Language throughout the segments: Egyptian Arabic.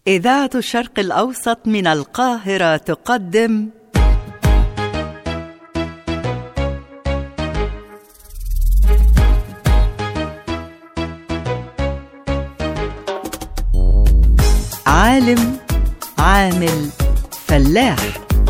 إذاعة الشرق الأوسط من القاهرة تقدم عالم عامل فلاح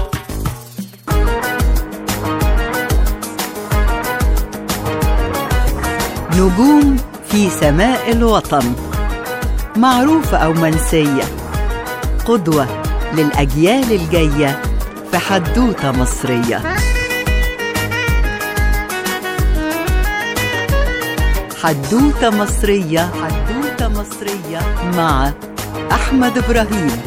نجوم في سماء الوطن معروفة أو منسية قدوة للأجيال الجاية في حدوتة مصرية حدوتة مصرية حدوتة مصرية مع أحمد إبراهيم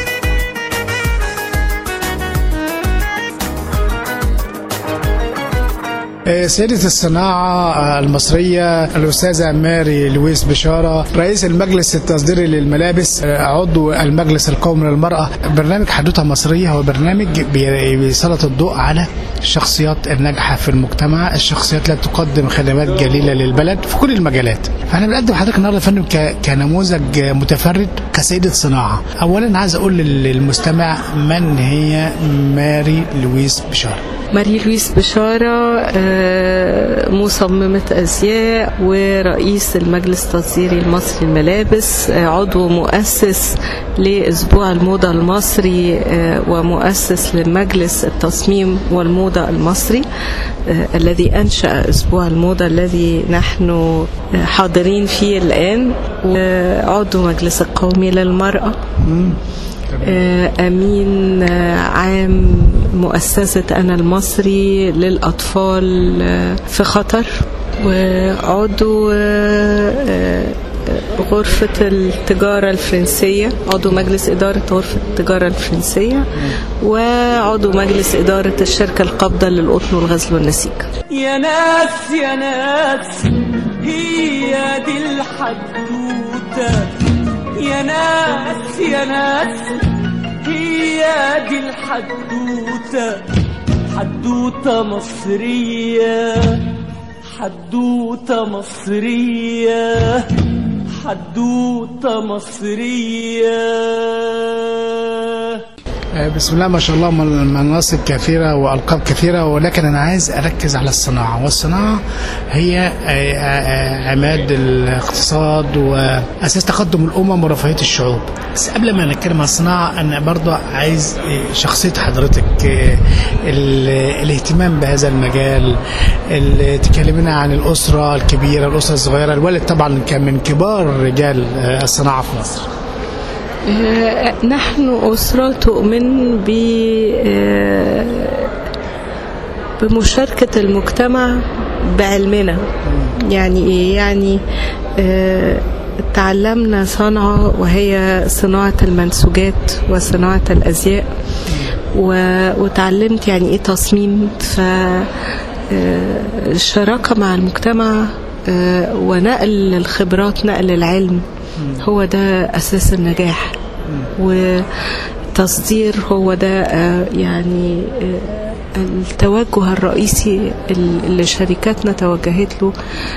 سيدة الصناعة المصرية الأستاذة ماري لويس بشارة رئيس المجلس التصديري للملابس عضو المجلس القومي للمرأة برنامج حدوتة مصرية هو برنامج بيسلط الضوء على الشخصيات الناجحة في المجتمع الشخصيات التي تقدم خدمات جليلة للبلد في كل المجالات فأنا بنقدم حضرتك النهاردة فندم كنموذج متفرد كسيدة صناعة أولا عايز أقول للمستمع من هي ماري لويس بشارة ماري لويس بشارة مصممة أزياء ورئيس المجلس التصديري المصري للملابس عضو مؤسس لأسبوع الموضة المصري ومؤسس لمجلس التصميم والموضة المصري الذي أنشأ أسبوع الموضة الذي نحن حاضرين فيه الآن وعضو مجلس القومي للمرأة أمين عام مؤسسة أنا المصري للأطفال في خطر وعضو غرفة التجارة الفرنسية عضو مجلس إدارة غرفة التجارة الفرنسية وعضو مجلس إدارة الشركة القابضة للقطن والغزل والنسيج يا ناس يا ناس هي دي الحدوتة يا ناس يا ناس هي دي الحدوتة حدوتة مصرية حدوتة مصرية حدوتة مصرية بسم الله ما شاء الله مناصب كثيرة وألقاب كثيرة ولكن أنا عايز أركز على الصناعة والصناعة هي عماد الاقتصاد وأساس تقدم الأمم ورفاهية الشعوب بس قبل ما نتكلم عن الصناعة أنا برضه عايز شخصية حضرتك الاهتمام بهذا المجال تكلمنا عن الأسرة الكبيرة الأسرة الصغيرة الوالد طبعا كان من كبار رجال الصناعة في مصر نحن أسرة تؤمن ب بمشاركة المجتمع بعلمنا يعني إيه؟ يعني تعلمنا صنعة وهي صناعة المنسوجات وصناعة الأزياء وتعلمت يعني إيه تصميم فالشراكة مع المجتمع ونقل الخبرات نقل العلم هو ده أساس النجاح والتصدير هو ده يعني التوجه الرئيسي اللي شركاتنا توجهت له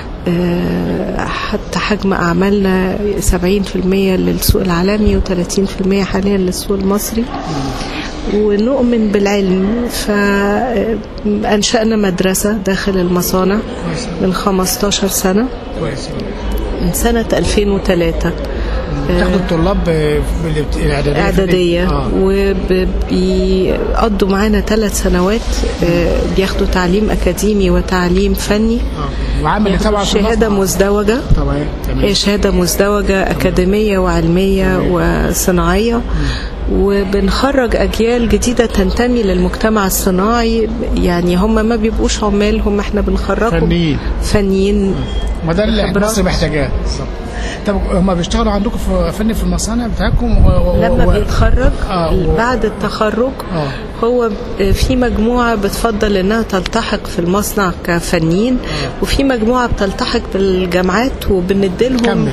حتى حجم أعمالنا 70% للسوق العالمي و30% حاليا للسوق المصري ونؤمن بالعلم فأنشأنا مدرسة داخل المصانع من 15 سنة من سنة 2003 تاخدوا الطلاب الاعداديه اعداديه آه. وبيقضوا معانا ثلاث سنوات بياخدوا تعليم اكاديمي وتعليم فني آه. وعملي طبعا شهاده مزدوجه طبعا هي شهاده مزدوجه اكاديميه وعلميه وصناعيه وبنخرج اجيال جديده تنتمي للمجتمع الصناعي يعني هم ما بيبقوش عمال هم احنا بنخرجهم فنيين فنيين ما ده اللي مصر محتاجاه طب هم بيشتغلوا عندكم في فن في المصانع بتاعتكم و... لما و... بيتخرج آه و... بعد التخرج آه. هو في مجموعه بتفضل انها تلتحق في المصنع كفنيين آه. وفي مجموعه بتلتحق بالجامعات وبنديلهم كمل.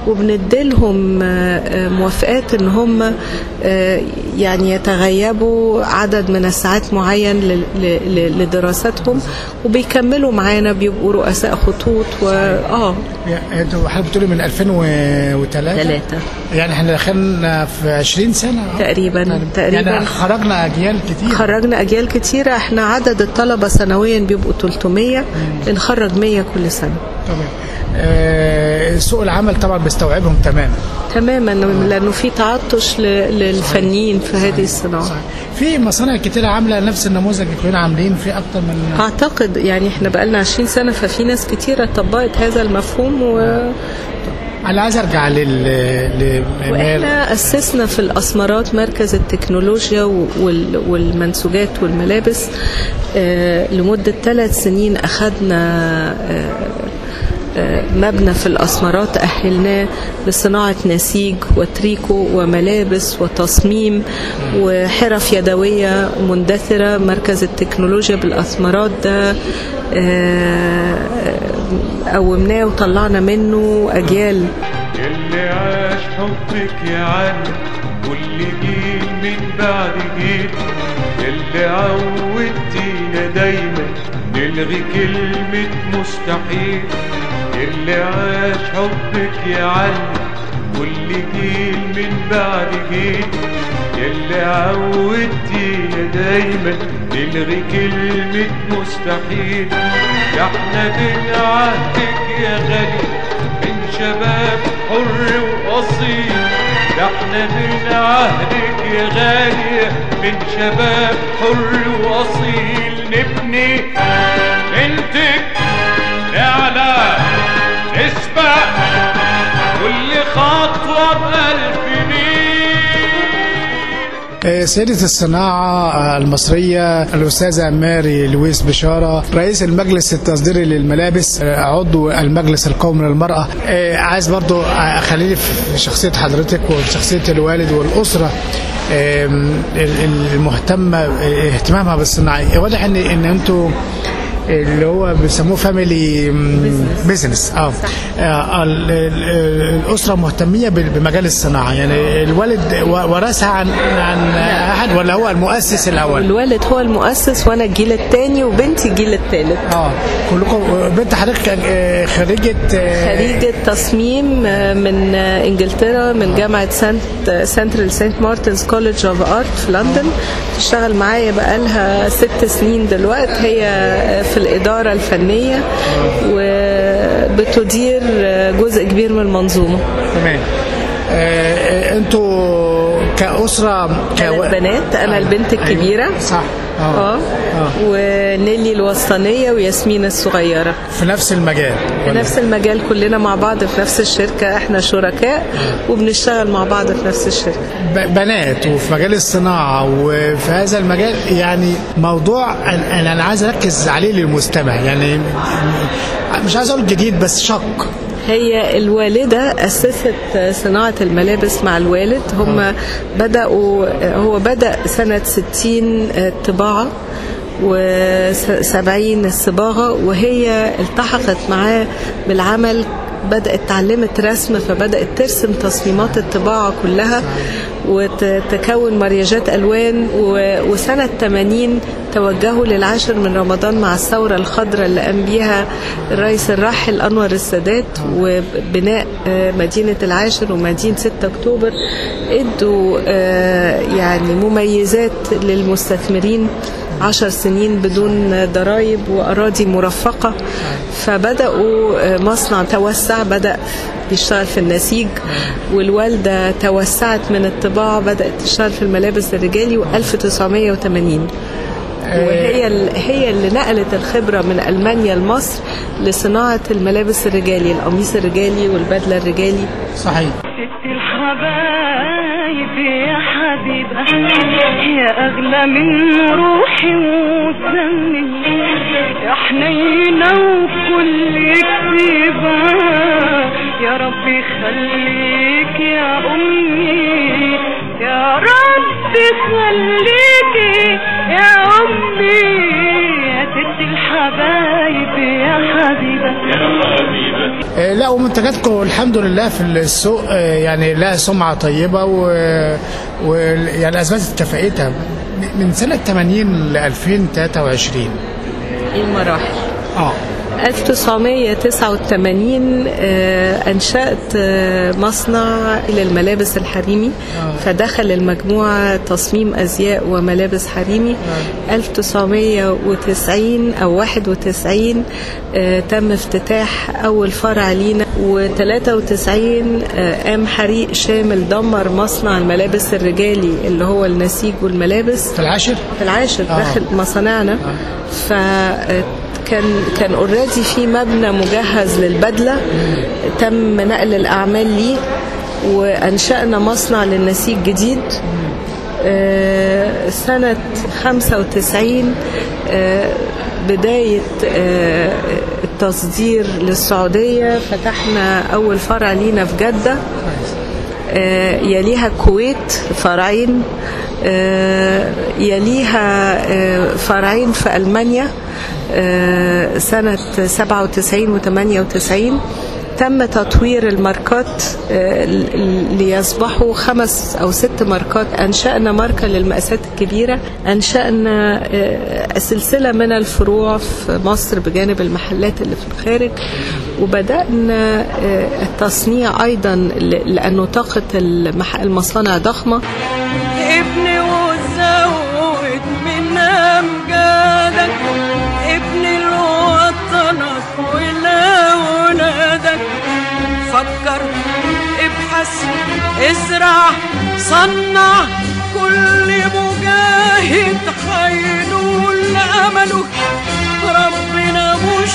وبنديلهم آه، آه، موافقات ان هم آه، يعني يتغيبوا عدد من الساعات معين ل- ل- ل- لدراستهم وبيكملوا معانا بيبقوا رؤساء خطوط و اه يا- انتوا حضرتك بتقولي من 2003 ثلاثة يعني احنا دخلنا في 20 سنه أهو. تقريبا يعني تقريبا خرجنا اجيال كتير خرجنا اجيال كتيره احنا عدد الطلبه سنويا بيبقوا 300 بنخرج 100 كل سنه تمام آه، سوق العمل طبعا بيستوعبهم تماما تماما لانه في تعطش ل- للفنيين في هذه الصناعه صحيح. في مصانع كتير عامله نفس النموذج اللي كلنا عاملين في اكتر من اعتقد يعني احنا بقالنا 20 سنه ففي ناس كتيره طبقت هذا المفهوم و... انا عايز ارجع لل لل- واحنا اسسنا في الاسمرات مركز التكنولوجيا وال- والمنسوجات والملابس آه، لمده ثلاث سنين اخذنا آه، آه، مبنى في الأسمرات أهلناه لصناعة نسيج وتريكو وملابس وتصميم وحرف يدوية مندثرة مركز التكنولوجيا بالأسمرات ده آه، آه، قومناه وطلعنا منه أجيال اللي عاش حبك يا علي كل جيل من بعد جيل اللي عودتينا دايما نلغي كلمة مستحيل اللي عاش حبك يا علي كل جيل من بعد جيل اللي عودتينا دايما نلغي كلمة مستحيل يا احنا بنعهدك يا غالي من شباب حر وأصيل ده احنا من عهدك يا غالي من شباب حر وأصيل نبني بنتك نعلى نسبق كل خطوة بألف ميل آه، سيدة الصناعة آه، المصرية الأستاذة ماري لويس بشارة رئيس المجلس التصديري للملابس آه، عضو المجلس القومي للمرأة آه، عايز برضو أخليني في شخصية حضرتك وشخصية الوالد والأسرة آم، ال- المهتمة آه، اهتمامها بالصناعة واضح ان ان انتوا اللي هو بيسموه فاميلي بيزنس اه آه، ال- ال- الاسره مهتميه بال- بمجال الصناعه يعني الوالد و- ورثها عن عن احد ولا هو المؤسس الاول الوالد هو المؤسس وانا الجيل الثاني وبنتي الجيل الثالث اه كلكم بنت حضرتك آه، خريجه آه، خريجة تصميم آه، من آه، انجلترا من جامعة سانت سنترال سانت مارتنز كوليدج اوف ارت في لندن تشتغل معايا بقالها ست سنين دلوقتي هي آه، في الإدارة الفنية وبتدير آه، جزء كبير من المنظومة تمام آه، آه، انتوا كاسره ثلاث بنات أنا البنت الكبيرة صح اه اه ونيلي الوسطانية وياسمين الصغيرة في نفس المجال في نفس المجال كلنا مع بعض في نفس الشركة احنا شركاء وبنشتغل مع بعض في نفس الشركة ب- بنات وفي مجال الصناعة وفي هذا المجال يعني موضوع أنا- أنا أنا عايز أركز عليه للمستمع يعني مش عايز أقول جديد بس شق هي الوالدة أسست صناعة الملابس مع الوالد هم بدأوا هو بدأ سنة 60 طباعة و70 الصباغة وهي التحقت معاه بالعمل بدأت اتعلمت رسم فبدأت ترسم تصميمات الطباعة كلها وتكون مريجات ألوان و- وسنة 80 توجهوا للعاشر من رمضان مع الثورة الخضراء اللي قام بيها الرئيس الراحل أنور السادات وبناء آه، مدينة العاشر ومدينة 6 أكتوبر ادوا آه، يعني مميزات للمستثمرين عشر سنين بدون ضرائب وأراضي مرفقة فبدأوا آه، مصنع توسع بدأ يشتغل في النسيج والوالدة توسعت من الطباعة بدأت تشتغل في الملابس الرجالي و1980 وهي ال- هي اللي نقلت الخبرة من ألمانيا لمصر لصناعة الملابس الرجالي القميص الرجالي والبدلة الرجالي صحيح ست الحبايب يا حبيبة يا أغلى من روحي ودمي يا حنينة وكل كتيبة يا رب يخليك يا أمي يا رب يخليكي يا أمي يا ست الحبايب الحبايب يا حبيبة آه، لا ومنتجاتكم الحمد لله في السوق آه، يعني لها سمعة طيبة و... و... يعني أثبتت كفاءتها من سنة 80 ل 2023 المراحل اه 1989 آه، أنشأت آه، مصنع للملابس الحريمي فدخل المجموعة تصميم أزياء وملابس حريمي 1990 أو 91 آه، تم افتتاح أول فرع لينا و93 قام حريق شامل دمر مصنع الملابس الرجالي اللي هو النسيج والملابس في العاشر في العاشر آه. داخل مصانعنا ف كان كان اوريدي في مبنى مجهز للبدله تم نقل الاعمال ليه وانشانا مصنع للنسيج جديد آه، سنة 95 آه، بداية آه، التصدير للسعودية فتحنا أول فرع لينا في جدة آه، يليها الكويت فرعين آه، يليها آه، فرعين في ألمانيا آه، سنة 97 و 98 تم تطوير الماركات آه، ل- ليصبحوا خمس أو ست ماركات أنشأنا ماركة للمقاسات الكبيرة أنشأنا آه، سلسلة من الفروع في مصر بجانب المحلات اللي في الخارج وبدأنا آه، التصنيع أيضا ل- لأنه طاقة المح- المصانع ضخمة ابني وزود من امجادك ابني لوطنك ولأولادك فكر ابحث ازرع صنع كل مجاهد حينول امله ربنا مش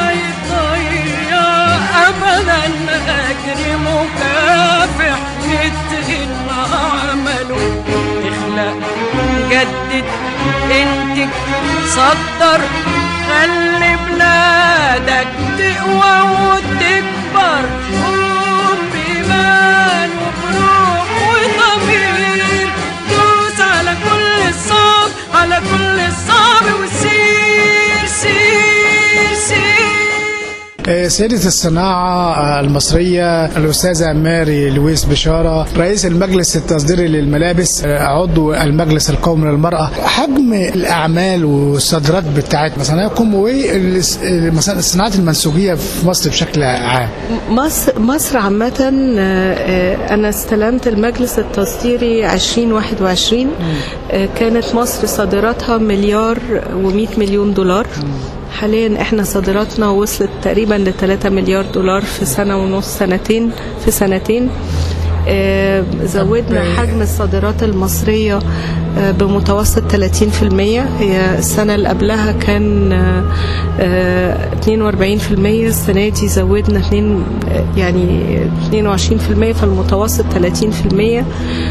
هيضيع ابدا اجر مكافح يتقن عمله اخلق جدد انتج صدر خلي بلادك تقوى وتكبر قوم بإيمان وبروح وضمير دوس على كل الصعب على كل الصعب وسير سير سير آه، سيدة الصناعة آه، المصرية الأستاذة ماري لويس بشارة رئيس المجلس التصديري للملابس آه، عضو المجلس القومي للمرأة حجم الأعمال والصادرات بتاعت مصانعكم والصناعات المنسوجية في مصر بشكل عام مصر مصر عامة آه، آه، أنا استلمت المجلس التصديري 2021 آه، كانت مصر صادراتها مليار و100 مليون دولار حاليا احنا صادراتنا وصلت تقريبا ل 3 مليار دولار في سنة ونص سنتين في سنتين آه، زودنا حجم الصادرات المصرية آه، بمتوسط 30% هي السنة اللي قبلها كان آه، آه، 42% السنة دي زودنا 2 آه، يعني 22% فالمتوسط 30%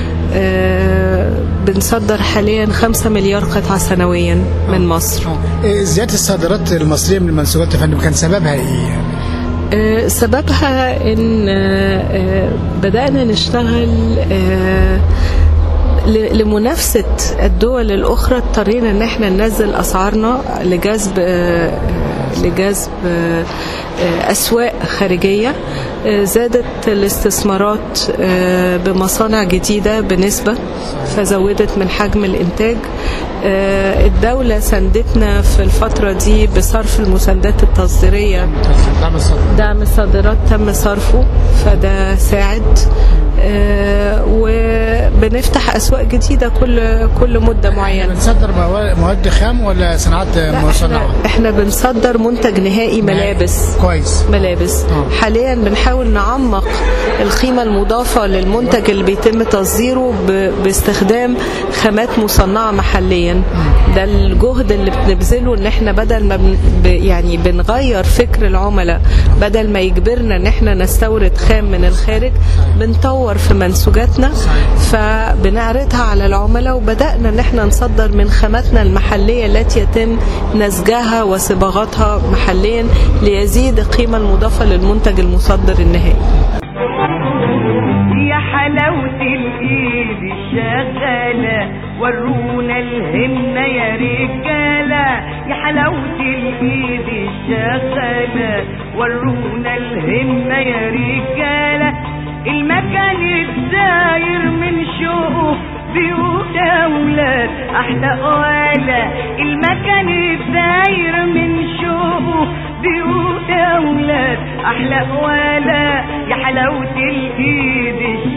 آه، بنصدر حاليا 5 مليار قطعة سنويا من مصر آه، زيادة الصادرات المصرية من المنسوجات يا فندم كان سببها إيه؟ آه، سببها ان آه، آه، بدأنا نشتغل آه، ل- لمنافسة الدول الأخرى اضطرينا ان احنا ننزل أسعارنا لجذب آه، لجذب آه، آه، أسواق خارجية آه، زادت الاستثمارات آه، بمصانع جديدة بنسبة فزودت من حجم الإنتاج آه، الدولة ساندتنا في الفترة دي بصرف المساندات التصديرية دعم الصادرات دعم الصادرات تم صرفه فده ساعد آه، وبنفتح اسواق جديده كل كل مده معينه بنصدر موا- مواد خام ولا صناعات لا، مصنعة؟ احنا احنا بنصدر منتج نهائي ملابس كويس ملابس آه. حاليا بنحاول نعمق القيمة المضافة للمنتج اللي بيتم تصديره ب- باستخدام خامات مصنعة محليا ده الجهد اللي بنبذله ان احنا بدل ما بن ب- يعني بنغير فكر العملاء بدل ما يجبرنا ان احنا نستورد خام من الخارج بنطور في منسوجاتنا فبنعرضها على العملاء وبدأنا ان احنا نصدر من خاماتنا المحلية التي يتم نسجها وصباغتها محليا ليزيد القيمة المضافة للمنتج المصدر النهائي يا حلاوة الإيد الشغالة ورونا الهمة يا رجالة يا حلاوة الإيد الشغالة ورونا الهمة يا رجالة المكان الداير من شوق بيوت أولاد أحلى ولا المكان الداير من شوق بيوت أولاد أحلى ولا يا حلاوة الإيد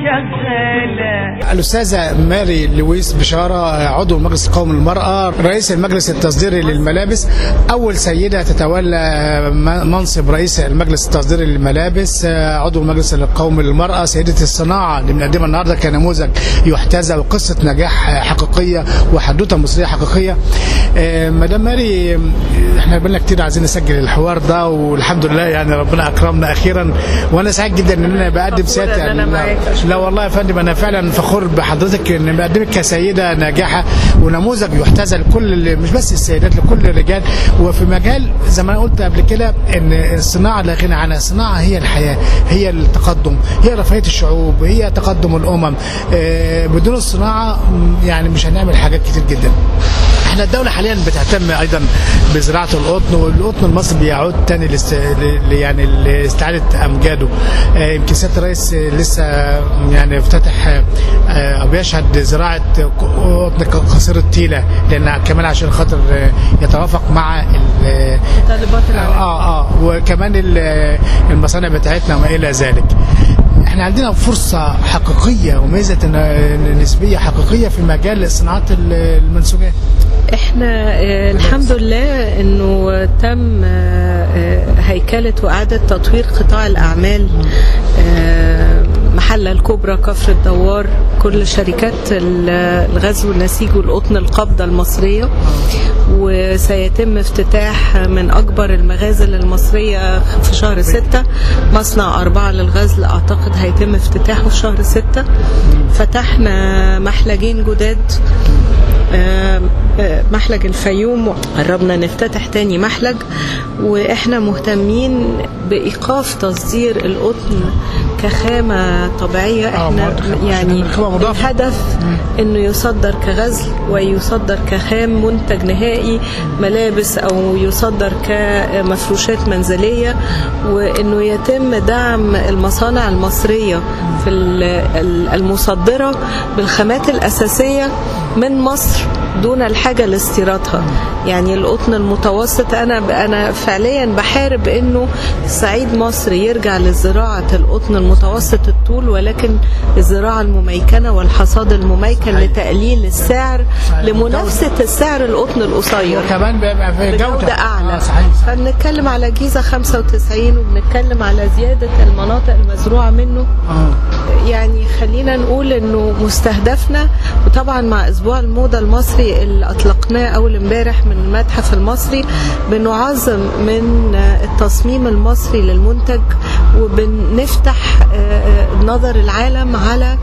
الشغالة الأستاذة ماري لويس بشارة عضو المجلس القومي للمرأة رئيس المجلس التصديري للملابس أول سيدة تتولى منصب رئيس المجلس التصديري للملابس عضو المجلس القومي للمرأة سيدة الصناعة اللي بنقدمها النهاردة كنموذج يحتذى وقصة نجاح حقيقية وحدوتة مصرية حقيقية مدام ماري احنا بقالنا كتير عايزين نسجل الحوار ده والحمد لله يعني ربنا اكرمنا اخيرا وانا سعيد جدا ان انا بقدم سيادتي إن أنا معاك. لا والله يا فندم انا فعلا فخور بحضرتك ان بقدمك كسيده ناجحه ونموذج يحتذى لكل اللي- مش بس السيدات لكل الرجال وفي مجال زي ما انا قلت قبل كده ان الصناعه لا غنى عنها الصناعه هي الحياه هي التقدم هي رفاهيه الشعوب هي تقدم الامم آه، بدون الصناعه م، يعني مش هنعمل حاجات كتير جدا احنا الدولة حاليا بتهتم ايضا بزراعة القطن والقطن المصري بيعود تاني لاست... ل- يعني لاستعادة امجاده آه، يمكن سيادة الرئيس آه، لسه يعني افتتح آه، آه، او بيشهد زراعة قطن ق- قصير التيلة لان كمان عشان خاطر آه، يتوافق مع ال- طالبات العالم اه اه وكمان ال- المصانع بتاعتنا وما الى ذلك احنا عندنا فرصة حقيقية وميزة ن- نسبية حقيقية في مجال الصناعات ال- المنسوجات احنا آه، الحمد لله انه تم آه، آه، هيكلة واعادة تطوير قطاع الاعمال آه، محلة الكبرى كفر الدوار كل شركات ال- الغزل والنسيج والقطن القابضة المصرية وسيتم افتتاح من أكبر المغازل المصرية في شهر ستة مصنع أربعة للغزل أعتقد هيتم افتتاحه في شهر ستة فتحنا محلجين جداد آه، آه، محلج الفيوم قربنا نفتتح تاني محلج واحنا مهتمين بايقاف تصدير القطن كخامه طبيعيه آه، احنا برضه يعني عشان خامة مضافة. الهدف انه يصدر كغزل ويصدر كخام منتج نهائي ملابس او يصدر كمفروشات منزليه وانه يتم دعم المصانع المصريه في ال- ال- المصدره بالخامات الاساسيه من مصر دون الحاجه لاستيرادها يعني القطن المتوسط انا انا فعليا بحارب انه صعيد مصر يرجع لزراعه القطن المتوسط الطول ولكن الزراعه المميكنه والحصاد المميكن لتقليل السعر لمنافسه السعر القطن القصير وكمان بيبقى في جودة بجودة أعلى آه صحيح صحيح. فبنتكلم على جيزة 95 وبنتكلم على زيادة المناطق المزروعة منه آه. يعني خلينا نقول انه مستهدفنا وطبعا مع اسبوع الموضه المصري اللي اطلقناه اول امبارح من المتحف المصري بنعظم من التصميم المصري للمنتج وبنفتح آه، نظر العالم على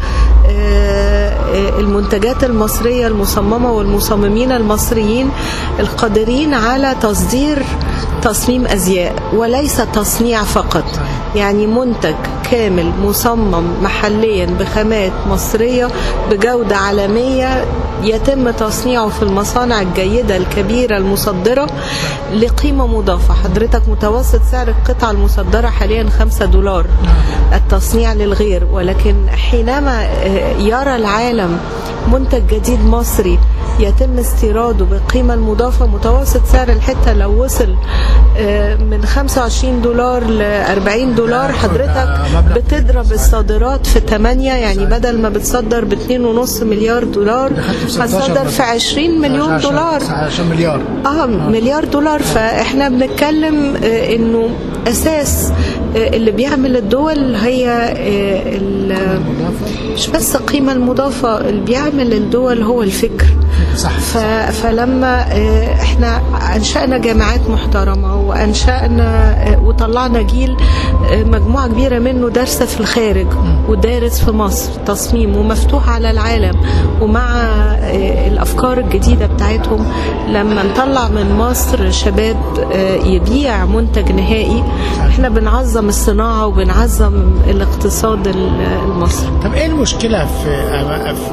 آه، آه، المنتجات المصريه المصممه والمصممين المصريين القادرين على تصدير تصميم ازياء وليس تصنيع فقط يعني منتج كامل مصمم محليا بخامات مصريه بجوده عالميه يتم تصنيعه في المصانع الجيده الكبيره المصدره لقيمه مضافه حضرتك متوسط سعر القطعه المصدره حاليا 5 دولار التصنيع للغير ولكن حينما آه، يرى العالم منتج جديد مصري يتم استيراده بالقيمة المضافة متوسط سعر الحتة لو وصل آه، من 25 دولار ل 40 دولار حضرتك مبلغ بتضرب الصادرات في 8 يعني بدل ما بتصدر ب 2.5 مليار دولار هتصدر في 20 مليون عشان- دولار عشان مليار اه مليار دولار فاحنا بنتكلم آه، انه اساس آه، اللي بيعمل الدول هي آه، ال- مش بس القيمة المضافة اللي بيعمل الدول هو الفكر صح ف... فلما آه، احنا انشأنا جامعات محترمة وانشأنا آه، وطلعنا جيل آه، مجموعة كبيرة منه دارسة في الخارج ودارس في مصر تصميم ومفتوح على العالم ومع آه، الافكار الجديدة بتاعتهم لما نطلع من مصر شباب آه، يبيع منتج نهائي احنا بنعظم الصناعة وبنعظم الاقتصاد ال- المصري طب ايه المشكله في في-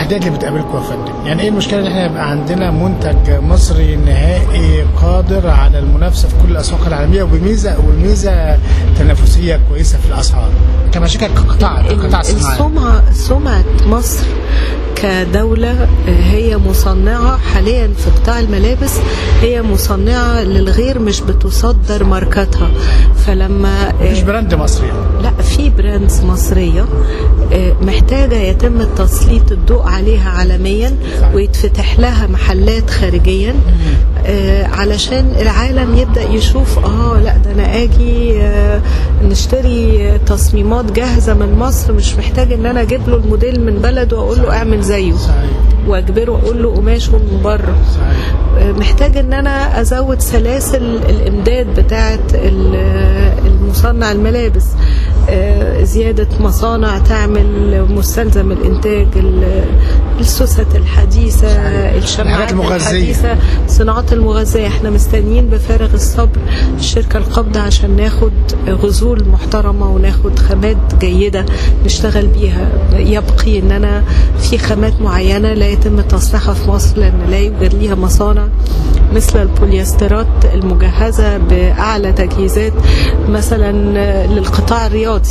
التحديات اللي بتقابلكم يا فندم يعني ايه المشكله ان احنا يبقى عندنا منتج مصري نهائي قادر على المنافسه في كل الاسواق العالميه وبميزه وميزه تنافسيه كويسه في الاسعار كمشاكل كقطاع كقطاع صناعي السمعة سمعة مصر كدولة هي مصنعة حاليا في قطاع الملابس هي مصنعة للغير مش بتصدر ماركاتها فلما مش براند مصري يعني. لا في براندز مصرية آه، محتاجة يتم تسليط الضوء عليها عالميا ويتفتح لها محلات خارجيا آه، علشان العالم يبدأ يشوف اه لا ده انا اجي آه، نشتري تصميمات جاهزة من مصر مش محتاج ان انا اجيب له الموديل من بلده واقول له اعمل زيه صحيح واجبره اقول له قماشه من بره صحيح محتاج ان انا ازود سلاسل الامداد بتاعه ال- المصنع الملابس آه، زياده مصانع تعمل مستلزم الانتاج ال- السوست الحديثه الشمعات الحاجات المغذية. الحديثه الصناعات المغذيه احنا مستنيين بفارغ الصبر الشركه القابضه عشان ناخد غزول محترمه وناخد خامات جيده نشتغل بيها يبقي ان انا في خامات معينه لا يتم تصنيعها في مصر لان لا يوجد ليها مصانع مثل البوليسترات المجهزه باعلى تجهيزات مثلا للقطاع الرياضي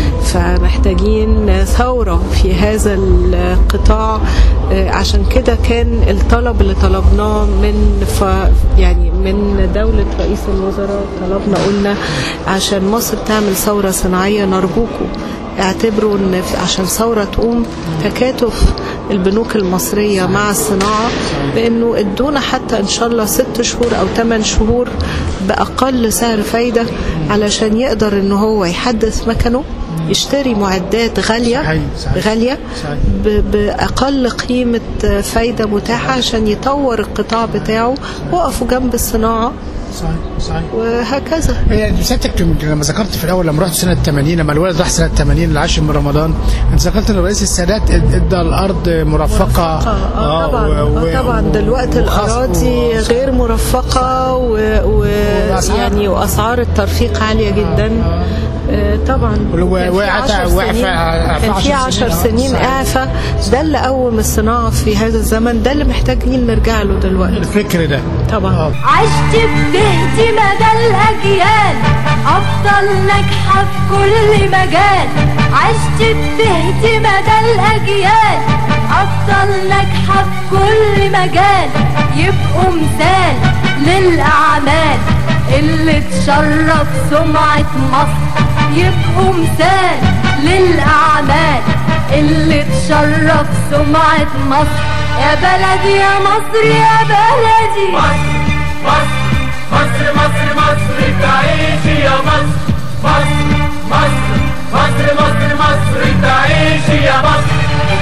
فمحتاجين ثوره في هذا القطاع آه، عشان كده كان الطلب اللي طلبناه من ف يعني من دولة رئيس الوزراء طلبنا قلنا عشان مصر تعمل ثورة صناعية نرجوكم اعتبروا ان في- عشان ثورة تقوم تكاتف البنوك المصرية مع الصناعة بانه ادونا حتى ان شاء الله ست شهور او ثمان شهور باقل سعر فايدة علشان يقدر ان هو يحدث مكنه يشتري معدات غالية صحيح، صحيح. غالية صحيح. ب- بأقل قيمة فايدة متاحة عشان يطور القطاع بتاعه وقفوا جنب الصناعة صحيح صحيح وهكذا هي سيادتك لما ذكرت في الاول لما رحت سنه 80 لما الولد راح سنه 80 العاشر من رمضان انت ذكرت ان رئيس السادات ادى الارض مرفقه اه طبعا و- و- آه طبعا دلوقتي وخص- الاراضي و- غير مرفقه وأسعار. ويعني واسعار الترفيق عاليه جدا آه طبعا ولو- كان في وقعت- عشر وقع في- سنين- في كان في عشر 10 سنين. سنين صحيح. اعفاء ده اللي قوم الصناعه في هذا الزمن ده اللي محتاجين نرجع له دلوقتي الفكر ده طبعا آه. عشت بتهدي مدى الأجيال أفضل ناجحة في كل مجال عشت بتهدي مدى الأجيال أفضل ناجحة في كل مجال يبقوا مثال للأعمال اللي تشرف سمعة مصر يبقوا مثال للأعمال اللي تشرف سمعة مصر يا بلدي يا مصر يا بلدي مصر مصر مصر مصر تعيش يا مصر مصر مصر مصر مصر مصر تعيش يا مصر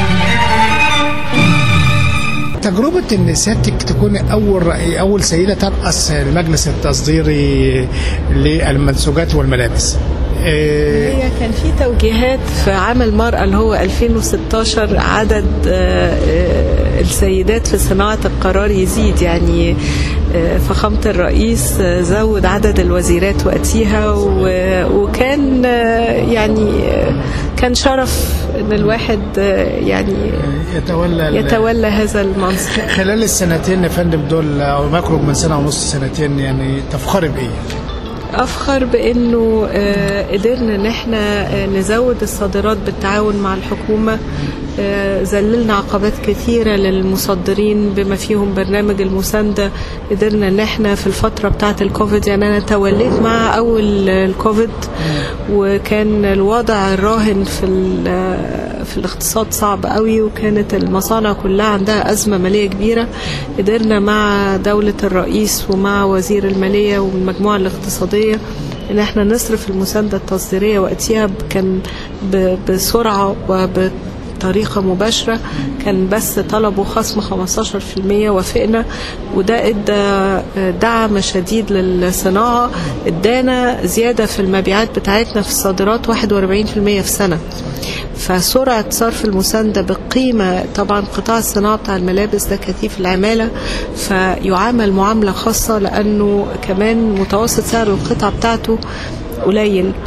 تجربة إن سيادتك تكون أول رأي أول سيدة ترأس المجلس التصديري للمنسوجات والملابس. إيه، هي كان في توجيهات في عام المرأة اللي هو 2016 عدد آه، آه، السيدات في صناعة القرار يزيد يعني آه، فخامة الرئيس آه، زود عدد الوزيرات وقتها و- وكان آه، يعني آه، كان شرف ان الواحد آه، يعني يتولى ال- يتولى هذا المنصب خلال السنتين يا فندم دول أو ما يقرب من سنة ونص سنتين يعني تفخري بإيه؟ افخر بانه آه، قدرنا ان احنا آه، نزود الصادرات بالتعاون مع الحكومه آه، ذللنا عقبات كثيره للمصدرين بما فيهم برنامج المسانده قدرنا ان احنا في الفتره بتاعه الكوفيد يعني انا توليت مع اول الكوفيد وكان الوضع الراهن في ال- في الاقتصاد صعب قوي وكانت المصانع كلها عندها ازمه ماليه كبيره قدرنا مع دوله الرئيس ومع وزير الماليه والمجموعه الاقتصاديه ان احنا نصرف المسانده التصديريه وقتها كان ب- بسرعه وبطريقه مباشره كان بس طلبوا خصم 15% وافقنا وده ادى دعم شديد للصناعه ادانا زياده في المبيعات بتاعتنا في الصادرات 41% في سنه فسرعة صرف المساندة بقيمة طبعا قطاع الصناعة بتاع الملابس ده كثيف العمالة فيعامل معاملة خاصة لأنه كمان متوسط سعر القطعة بتاعته قليل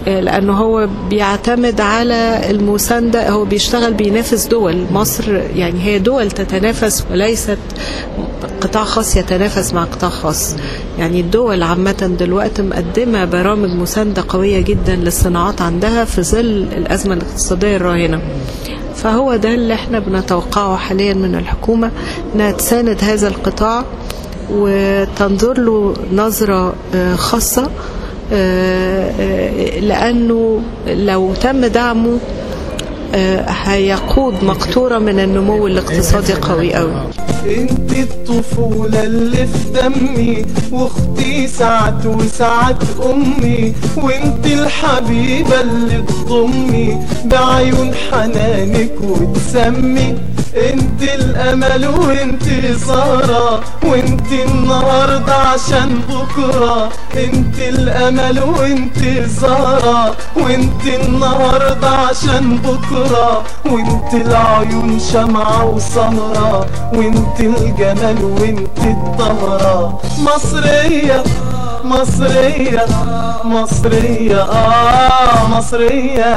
آه، لأنه هو بيعتمد على المساندة هو بيشتغل بينافس دول مصر يعني هي دول تتنافس وليست قطاع خاص يتنافس مع قطاع خاص يعني الدول عامة دلوقتي مقدمة برامج مساندة قوية جدا للصناعات عندها في ظل الأزمة الاقتصادية الراهنة فهو ده اللي احنا بنتوقعه حاليا من الحكومة انها تساند هذا القطاع وتنظر له نظرة آه، خاصة آه، آه، لأنه لو تم دعمه آه، هيقود مقطورة من النمو الاقتصادي قوي قوي انت الطفولة اللي في دمي واختي ساعات وساعات امي وانت الحبيبة اللي تضمي بعيون حنانك وتسمي انت الامل وانت سارة وانت النهاردة عشان بكرة انت الامل وانت سارة وانت النهاردة عشان بكرة وانت العيون شمعة وسهرة وانت الجمال وانت الطهرة مصرية مصرية مصرية آه مصرية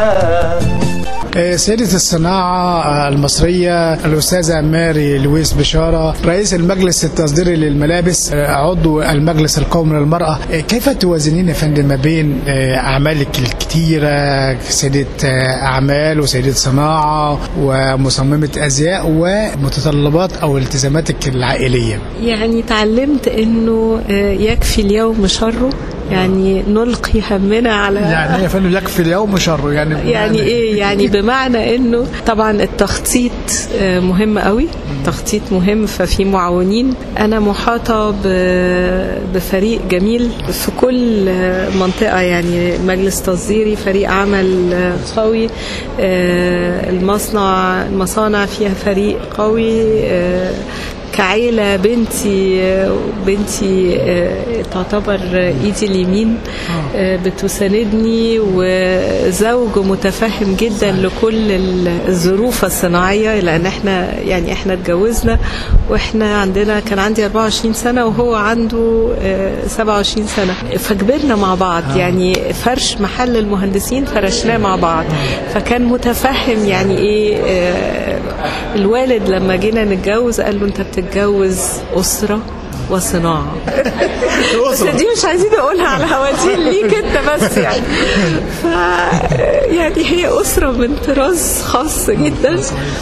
آه، سيدة الصناعة آه، المصرية الأستاذة ماري لويس بشارة رئيس المجلس التصديري للملابس آه، عضو المجلس القومي للمرأة آه، كيف توازنين يا فندم ما بين آه، أعمالك الكتيرة سيدة آه، أعمال وسيدة صناعة ومصممة أزياء ومتطلبات أو التزاماتك العائلية يعني تعلمت انه آه، يكفي اليوم شره يعني نلقي همنا على يعني يا فندم يكفي اليوم شره يعني يعني ايه يعني بمعنى انه طبعا التخطيط آه، مهم قوي تخطيط مهم ففي معاونين انا محاطه ب- بفريق جميل في كل آه، منطقه يعني مجلس تصديري فريق عمل آه، قوي آه، المصنع المصانع فيها فريق قوي آه، كعيلة بنتي بنتي آه، تعتبر ايدي اليمين آه، بتساندني وزوج متفهم جدا لكل الظروف الصناعية لان احنا يعني احنا اتجوزنا واحنا عندنا كان عندي 24 سنة وهو عنده آه، 27 سنة فكبرنا مع بعض يعني فرش محل المهندسين فرشناه مع بعض فكان متفهم يعني ايه آه، الوالد لما جينا نتجوز قال له انت بتتجوز اسره وصناعه بس دي مش عايزين نقولها على الهواتين ليك انت بس يعني ف يعني هي اسره من طراز خاص جدا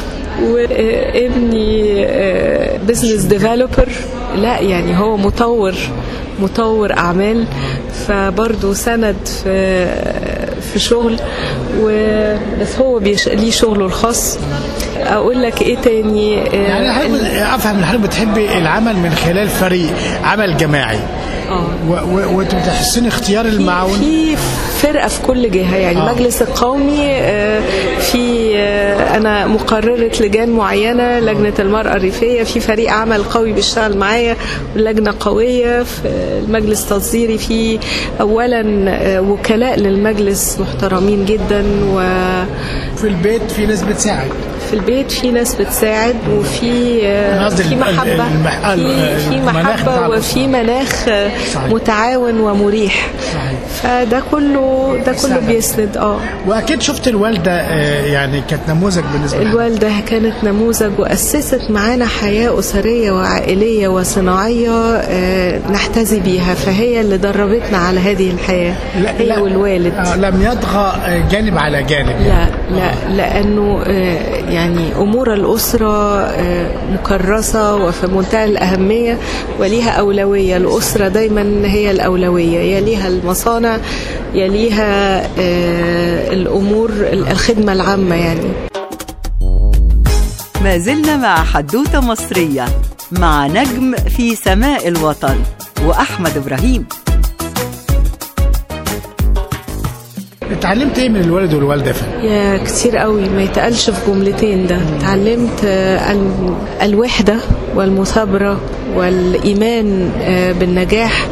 وابني بزنس ديفلوبر لا يعني هو مطور مطور اعمال فبرضه سند في في شغل وبس هو بيش... ليه شغله الخاص اقول لك ايه تاني يعني آه، حضرتك افهم ان حضرتك بتحبي العمل من خلال فريق عمل جماعي اه و- و- وانت بتحسني اختيار المعاون في فرقه في كل جهه يعني آه. المجلس القومي آه، في آه، انا مقرره لجان معينه لجنه المراه الريفيه في فريق عمل قوي بيشتغل معايا ولجنه قويه في المجلس التصديري في اولا آه، وكلاء للمجلس محترمين جدا و في البيت في ناس بتساعد في البيت في ناس بتساعد وفي أنا قصدي في ال- ال- محبة المح- في, في المناخ محبة بتاع وفي مناخ صحيح. متعاون ومريح صحيح. فده كله ده كله سهل. بيسند اه واكيد شفت الوالده آه، يعني كانت نموذج بالنسبه لك الوالدة كانت نموذج وأسست معانا حياة أسرية وعائلية وصناعية آه، نحتذي بيها فهي اللي دربتنا على هذه الحياة هي والوالد آه، لم يطغى آه، جانب على جانب لا لا لانه آه، يعني امور الاسره آه، مكرسه وفي منتهى الاهميه وليها اولويه الاسره دايما هي الاولويه يليها المصانع يليها آه، الامور الخدمه العامه يعني ما زلنا مع حدوتة مصرية مع نجم في سماء الوطن وأحمد إبراهيم اتعلمت ايه من الوالد والوالده يا فندم؟ يا كتير قوي ما يتقالش في جملتين ده اتعلمت آه، ال- الوحدة والمثابرة والإيمان آه، بالنجاح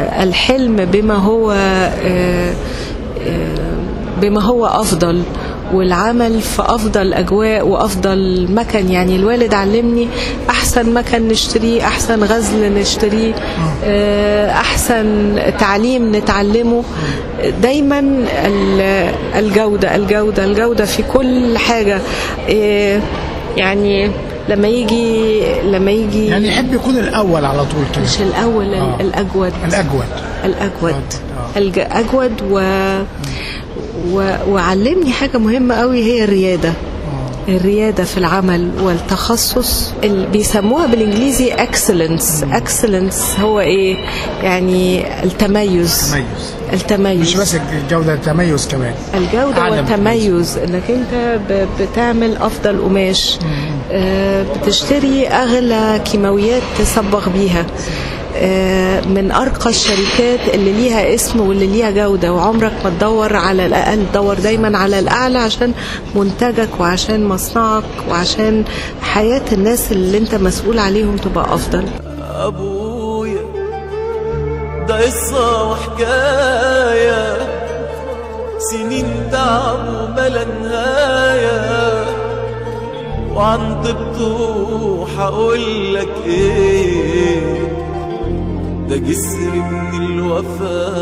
والحلم بما هو آه، آه، بما هو أفضل والعمل في افضل اجواء وافضل مكان يعني الوالد علمني احسن مكان نشتريه احسن غزل نشتريه آه، احسن تعليم نتعلمه دايما ال- الجوده الجوده الجوده في كل حاجه آه، يعني لما يجي لما يجي يعني يحب يكون الاول على طول كده مش الاول آه. الاجود الاجود الأجود آه. الج- أجود و... و... وعلمني حاجة مهمة قوي هي الريادة الريادة في العمل والتخصص اللي بيسموها بالإنجليزي excellence excellence هو إيه يعني التميز تميز التميز مش بس الجوده التميز كمان الجودة عدم والتميز انك انت ب- بتعمل افضل قماش آه، بتشتري اغلى كيماويات تصبغ بيها آه، من ارقى الشركات اللي ليها اسم واللي ليها جوده وعمرك ما تدور على الاقل دور دايما على الاعلى عشان منتجك وعشان مصنعك وعشان حياه الناس اللي انت مسؤول عليهم تبقى افضل أبويا ده قصة وحكاية سنين تعب وبلا نهاية وعن طبته هقول لك ايه ده جسر من الوفا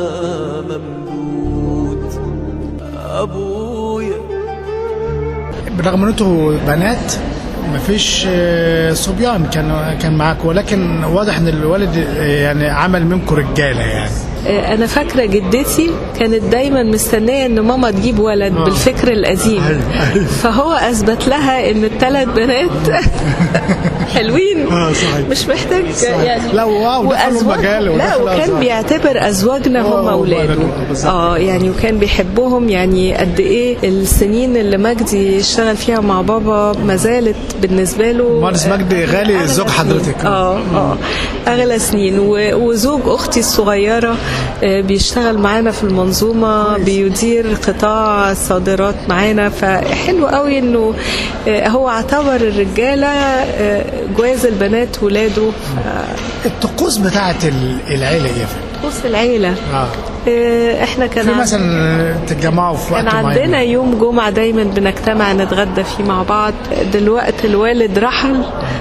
ممدود ابويا برغم ان انتوا بنات مفيش آه، صبيان كان كان معاك ولكن واضح ان الوالد آه، يعني عمل منكم رجاله يعني انا فاكره جدتي كانت دايما مستنيه ان ماما تجيب ولد بالفكر القديم فهو اثبت لها ان الثلاث بنات حلوين مش محتاج يعني لا، واو، دخلوا وأزواج- مجال لا ودخلوا وكان أزواج. بيعتبر ازواجنا هم آه، اولاده بالظبط. اه يعني وكان بيحبهم يعني قد ايه السنين اللي مجدي اشتغل فيها مع بابا ما زالت بالنسبه له مهندس مجدي غالي أغلى زوج سنين. حضرتك. اه اه اغلى سنين و- وزوج اختي الصغيره آه، بيشتغل معانا في المنظومه بيدير قطاع الصادرات معانا فحلو قوي انه آه، هو اعتبر الرجاله آه، جواز البنات ولاده الطقوس بتاعت ال- العيله ايه طقوس العيله اه آه، احنا كان في عن- مثلا تتجمعوا في وقت كان معين عندنا يوم جمعة دايما بنجتمع نتغدى فيه مع بعض دلوقتي الوالد رحل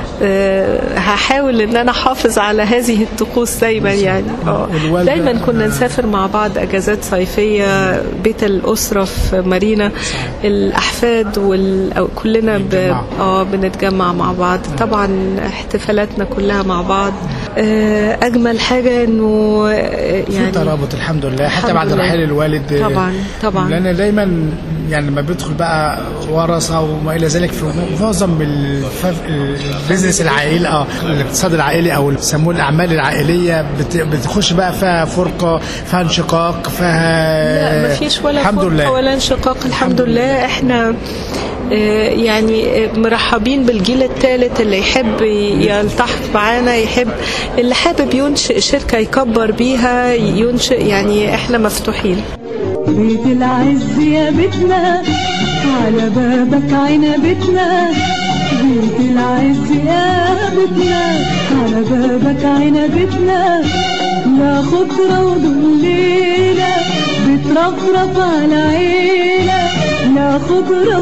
آه، هحاول ان انا احافظ على هذه الطقوس دايما يعني اه والوالدة- دايما كنا نسافر مع بعض اجازات صيفيه بيت الاسره في مارينا الاحفاد وال... أو كلنا ب... بنتجمعوا. اه بنتجمع مع بعض طبعا احتفالاتنا كلها مع بعض آه، اجمل حاجه انه آه، في يعني ترابط الحمد لله حتى الحمد بعد لله. رحيل الوالد آه، طبعا طبعا لان دايما يعني لما بيدخل بقى ورثه وما الى ذلك في معظم الف- البيزنس العائلي اه الاقتصاد العائلي او يسموه الاعمال العائليه بت- بتخش بقى فيها فرقه فيها انشقاق فيها لا مفيش ولا الحمد فرقة لله ولا انشقاق الحمد لله احنا آه، يعني آه، مرحبين بالجيل الثالث اللي يحب ي- يلتحق معانا يحب اللي حابب ينشئ شركة يكبر بيها ينشئ يعني احنا مفتوحين بيت العز يا بيتنا على بابك عنبتنا بيت العز يا بيتنا على بابك عنبتنا لا خضرة وظليلة بترفرف على عيلة لا خضرة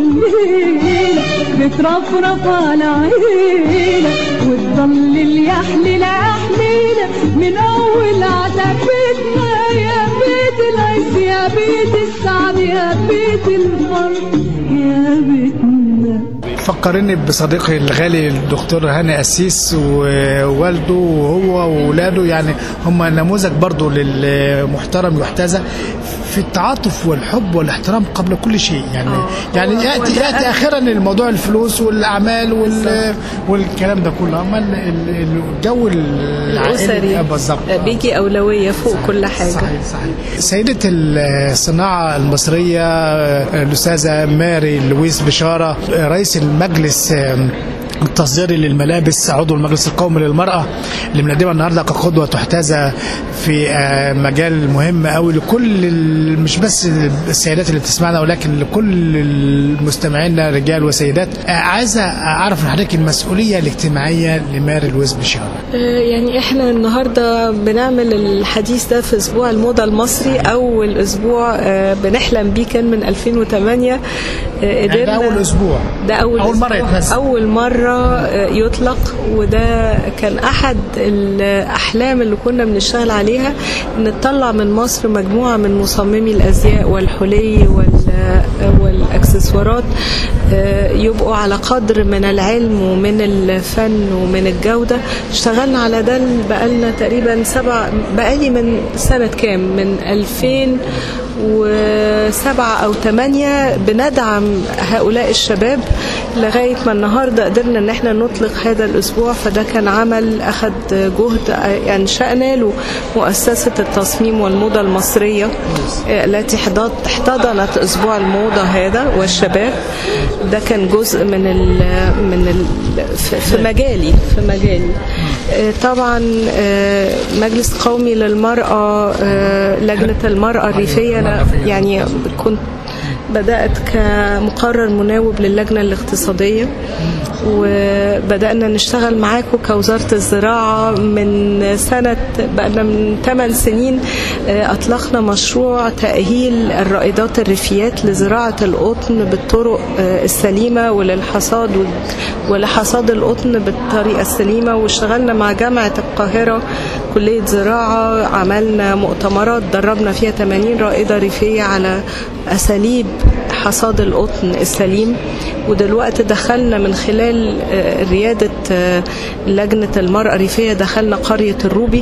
وظليلة بترفرف على عيلة وتضلل يحلل يحلينا من أول عتبتنا يا بيت العز يا بيت السعد يا بيت الفرد يا بيتنا فكرني بصديقي الغالي الدكتور هاني أسيس ووالده وهو وولاده يعني هم نموذج برضو للمحترم يحتذى في التعاطف والحب والاحترام قبل كل شيء يعني يعني هو- ياتي هو ده ياتي اخيرا الموضوع الفلوس والاعمال وال والكلام ده كله اما ال- ال- الجو العائلي الأسري آه، بالظبط آه، بيجي أولوية فوق كل حاجة صحيح صحيح سيدة الصناعة المصرية الأستاذة ماري لويس بشارة رئيس المجلس التصديري للملابس عضو المجلس القومي للمرأة اللي بنقدمها النهارده كقدوة تحتذى في آه، مجال مهم قوي لكل ال- مش بس السيدات اللي بتسمعنا ولكن لكل المستمعين رجال وسيدات آه، عايزة أعرف من حضرتك المسؤولية الاجتماعية لماري لويس بشارة آه، يعني احنا النهارده بنعمل الحديث ده في اسبوع الموضه المصري اول اسبوع آه، بنحلم بيه كان من 2008 آه، يعني قدرنا ده أول أسبوع ده أول, أول مرة أسبوع. يتنزل. أول مرة آه، يطلق وده كان أحد الأحلام اللي كنا بنشتغل عليها إن نطلع من مصر مجموعة من مصممي الأزياء والحلي وال- والأكسسوارات آه، يبقوا على قدر من العلم ومن الفن ومن الجودة اشتغلنا على ده بقالنا تقريبا سبع بقالي من سنة كام من 2000 وسبعة أو ثمانية بندعم هؤلاء الشباب لغاية ما النهاردة قدرنا إن احنا نطلق هذا الأسبوع فده كان عمل أخذ جهد أنشأنا له مؤسسة التصميم والموضة المصرية آه، التي حضت- احتضنت أسبوع الموضة هذا والشباب ده كان جزء من ال من ال في في مجالي في مجالي آه، طبعا آه، مجلس قومي للمرأة آه، لجنة المرأة الريفية أنا يعني كنت بدأت كمقرر مناوب للجنة الاقتصادية وبدأنا نشتغل معاكم كوزارة الزراعة من سنة بقنا من 8 سنين آه، أطلقنا مشروع تأهيل الرائدات الريفيات لزراعة القطن بالطرق آه، السليمة وللحصاد وال- ولحصاد القطن بالطريقة السليمة واشتغلنا مع جامعة القاهرة كلية زراعة عملنا مؤتمرات دربنا فيها 80 رائدة ريفية على أساليب حصاد القطن السليم ودلوقتي دخلنا من خلال آه، ريادة آه، لجنة المرأة الريفية دخلنا قرية الروبي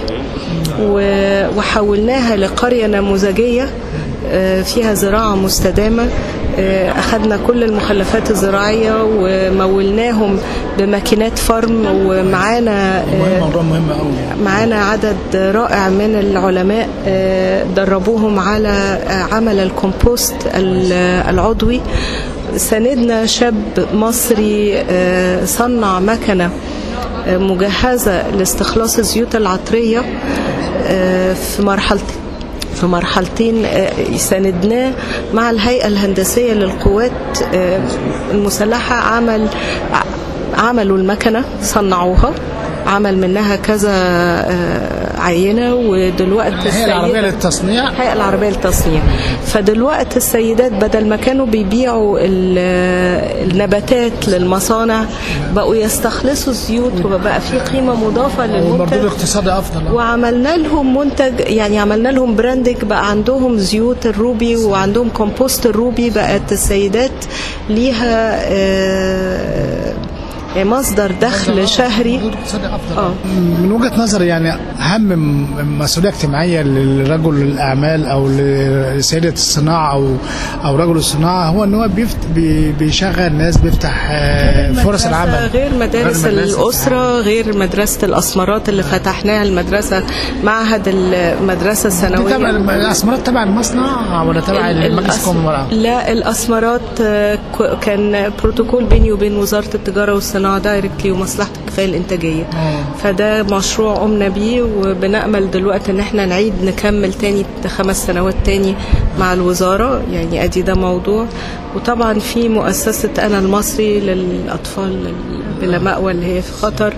و- وحولناها لقرية نموذجية آه، فيها زراعة مستدامة آه، أخذنا كل المخلفات الزراعية ومولناهم بماكينات فرم ومعانا آه، موضوع مهم قوي معانا عدد رائع من العلماء آه، دربوهم على آه، عمل الكومبوست ال- العضوي ساندنا شاب مصري آه، صنع مكنة آه، مجهزة لاستخلاص الزيوت العطرية آه، في مرحلتين في مرحلتين آه، ساندناه مع الهيئة الهندسية للقوات آه، المسلحة عمل عملوا المكنة صنعوها عمل منها كذا آه، عينة ودلوقتي الهيئة العربية السيدة- للتصنيع الهيئة العربية للتصنيع فدلوقتي السيدات بدل ما كانوا بيبيعوا ال- النباتات للمصانع بقوا يستخلصوا الزيوت وبقى في قيمة مضافة والمردود للمنتج الاقتصادي أفضل وعملنا لهم منتج يعني عملنا لهم براندنج بقى عندهم زيوت الروبي وعندهم كومبوست الروبي بقت السيدات ليها آه، مصدر دخل شهري مردود اقتصادي أفضل اه من وجهة نظري يعني أهم مسؤولية اجتماعية لرجل الأعمال أو لسيدة الصناعة أو أو رجل الصناعة هو إن هو بيفت بي- بيشغل ناس بيفتح آه، فرص العمل غير مدارس غير مدارس الأسرة غير مدرسة الأسمرات اللي فتحناها المدرسة معهد المدرسة دي تبع الثانوية الأسمرات تبع المصنع ولا تبع ال- المجلس الأس- القومي للمرأة؟ لا الاسمرات آه، ك- كان بروتوكول بيني وبين وزاره التجاره والصناعه دايركتلي ومصلحه الكفايه الانتاجيه فده مشروع قمنا بيه وبنامل دلوقتي ان احنا نعيد نكمل تاني خمس سنوات تاني مع الوزاره يعني ادي ده موضوع وطبعا في مؤسسه انا المصري للاطفال بلا مأوى اللي هي في خطر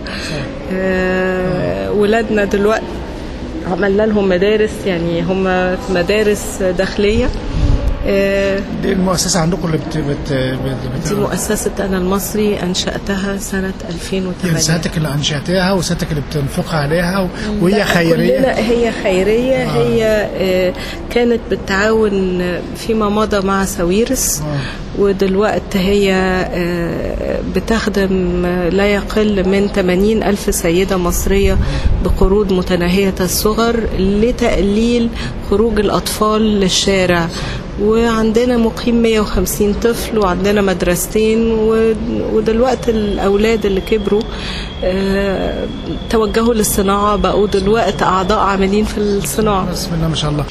آه، ولادنا دلوقتي عملنا لهم مدارس يعني هم في مدارس داخليه آه، دي المؤسسة عندكم اللي بت بت بت دي بت مؤسسة أنا المصري أنشأتها سنة 2008 يعني سيادتك اللي أنشأتها وسيادتك اللي بتنفق عليها و- وهي لا، خيرية كلنا هي خيرية هي آه، كانت بالتعاون فيما مضى مع ساويرس ودلوقتي هي آه، بتخدم لا يقل من 80 ألف سيدة مصرية بقروض متناهية الصغر لتقليل خروج الأطفال للشارع وعندنا مقيم 150 طفل وعندنا مدرستين و- ودلوقتي الأولاد اللي كبروا آه، توجهوا للصناعة بقوا دلوقتي أعضاء عاملين في الصناعة بسم الله ما شاء الله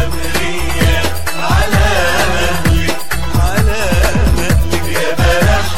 على مهلك على مهلك يا بلح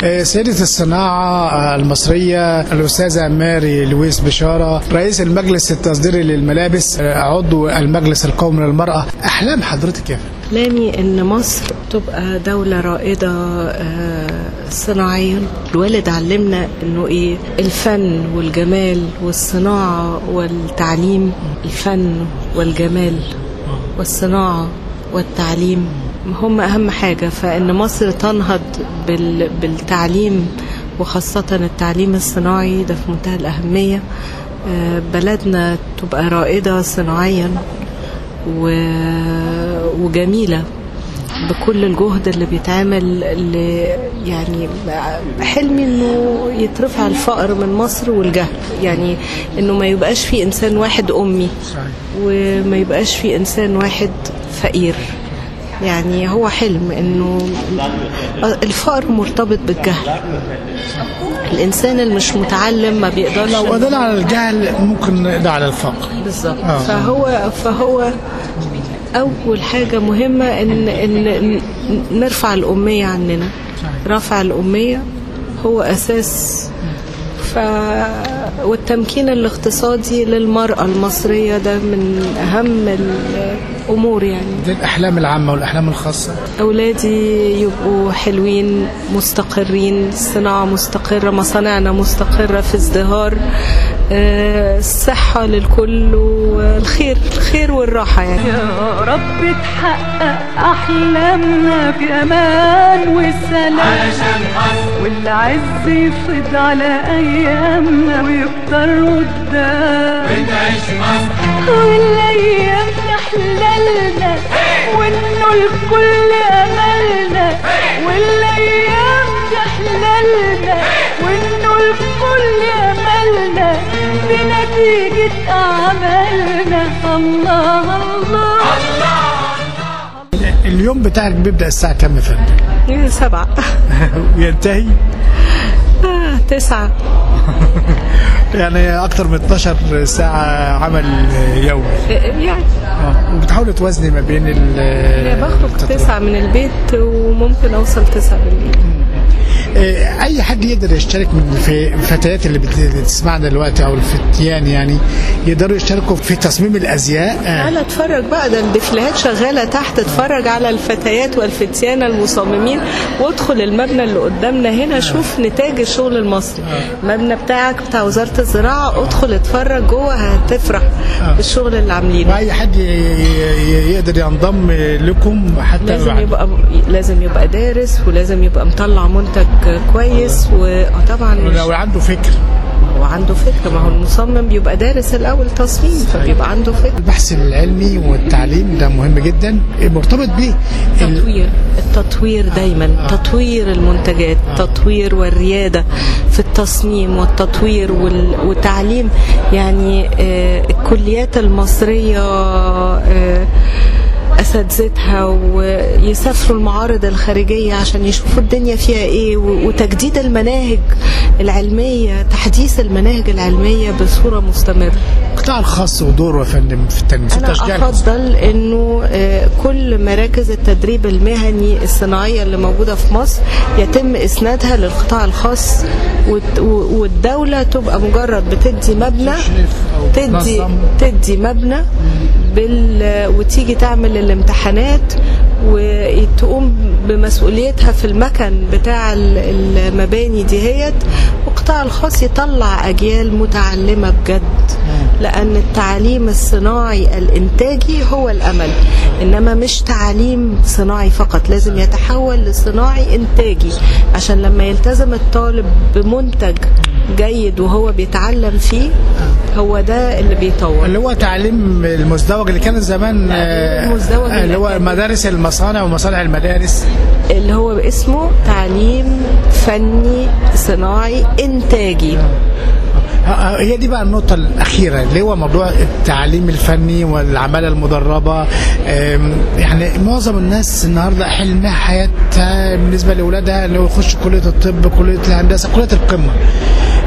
آه، سيدة الصناعة آه، المصرية الأستاذة ماري لويس بشارة رئيس المجلس التصديري للملابس آه، عضو المجلس القومي للمرأة أحلام حضرتك يا فندم أحلامي إن مصر تبقى دولة رائدة آه، صناعيا الوالد علمنا إنه إيه الفن والجمال والصناعة والتعليم الفن والجمال والصناعة والتعليم هم أهم حاجة فإن مصر تنهض بال- بالتعليم وخاصة التعليم الصناعي ده في منتهى الأهمية آه، بلدنا تبقى رائدة صناعيا و- وجميلة بكل الجهد اللي بيتعمل اللي يعني حلمي انه يترفع الفقر من مصر والجهل يعني انه ما يبقاش في انسان واحد امي وما يبقاش في انسان واحد فقير يعني هو حلم انه الفقر مرتبط بالجهل الانسان اللي مش متعلم ما بيقدرش لو قضينا على الجهل ممكن نقضي على الفقر بالظبط آه. فهو فهو اول حاجه مهمه ان ان نرفع الاميه عننا رفع الاميه هو اساس ف والتمكين الاقتصادي للمرأة المصرية ده من أهم الأمور يعني دي الأحلام العامة والأحلام الخاصة أولادي يبقوا حلوين مستقرين الصناعة مستقرة مصانعنا مستقرة في ازدهار آه، الصحة للكل والخير الخير والراحة يعني يا رب تحقق أحلامنا في أمان وسلام علشان مصر والعز يفض على أيامنا ويكتر قدام بنعيش مصر والأيام تحللنا وإنه الكل أملنا والأيام تحللنا وإنه الكل أملنا بنتيجة أعمالنا الله الله اليوم بتاعك بيبدأ الساعة كام يا فندم؟ سبعة وينتهي آه، تسعة يعني أكتر من 12 ساعة عمل يومي آه، يعني آه. وبتحاولي توازني ما بين ال أنا بخرج تسعة من البيت وممكن أوصل تسعة بالليل آه، اي حد يقدر يشترك من الف- الفتيات اللي بت- بتسمعنا دلوقتي او الفتيان يعني يقدروا يشتركوا في تصميم الازياء آه، تعالى اتفرج بقى ده الديفلات شغاله تحت اتفرج على الفتيات والفتيان المصممين وادخل المبنى اللي قدامنا هنا شوف نتاج الشغل المصري المبنى بتاعك بتاع وزاره الزراعه ادخل اتفرج جوه هتفرح بالشغل اللي عاملينه واي حد ي- ي- يقدر ينضم لكم حتى لازم بعد- يبقى لازم يبقى دارس ولازم يبقى مطلع منتج كويس وطبعا مش لو عنده فكر هو عنده فكره ما هو المصمم بيبقى دارس الاول تصميم فبيبقى عنده فكره البحث العلمي والتعليم ده مهم جدا مرتبط بيه ال- التطوير التطوير دايما تطوير المنتجات التطوير والريادة في التصميم والتطوير وال- والتعليم يعني آه، الكليات المصرية آه، اساتذتها ويسافروا المعارض الخارجيه عشان يشوفوا الدنيا فيها ايه و- وتجديد المناهج العلميه تحديث المناهج العلميه بصوره مستمره القطاع الخاص ودوره يا فندم في التنميه في انا التشجيع افضل انه آه، كل مراكز التدريب المهني الصناعيه اللي موجوده في مصر يتم اسنادها للقطاع الخاص والت- و- والدوله تبقى مجرد بتدي مبنى تدي تنظم. تدي مبنى بال وتيجي تعمل الامتحانات وتقوم بمسؤوليتها في المكن بتاع ال- المباني دهيت والقطاع الخاص يطلع اجيال متعلمه بجد لان التعليم الصناعي الانتاجي هو الامل انما مش تعليم صناعي فقط لازم يتحول لصناعي انتاجي عشان لما يلتزم الطالب بمنتج جيد وهو بيتعلم فيه هو ده اللي بيطور اللي هو تعليم المزدوج اللي كان زمان آه، المزدوج اللي هو الأكاديمي. مدارس المصانع ومصانع المدارس اللي هو اسمه تعليم فني صناعي انتاجي آه، آه، هي دي بقى النقطة الأخيرة اللي هو موضوع التعليم الفني والعمالة المدربة آم، يعني معظم الناس النهاردة حلمها حياتها بالنسبة لأولادها اللي هو يخش كلية الطب كلية الهندسة كلية القمة